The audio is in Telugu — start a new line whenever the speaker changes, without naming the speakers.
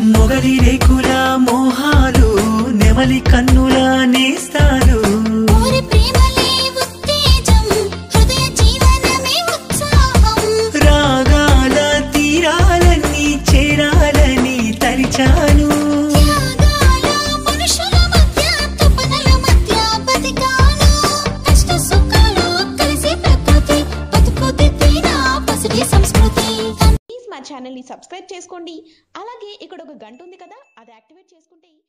మొగలి రేకుల మోహాలు నెమలి కన్నుల నేస్తాలు
ఊరి ప్రేమలే ఉత్తేజం హృదయ జీవనమే ఉత్సాహం
రాగాల తీరాలన్నీ చేరాలని తరిచాను
త్యాగాల మనుషుల మధ్య తపనల మధ్య బతికాను కష్ట సుఖాలు కలిసి ప్రకృతి బతుకు దిద్దిన పసిడి సంస్కృతి
ప్లీజ్ మా ఛానల్ని సబ్స్క్రైబ్ చేసుకోండి అలాగే ఇక్కడ ఒక గంట ఉంది కదా అది యాక్టివేట్ చేసుకుంటే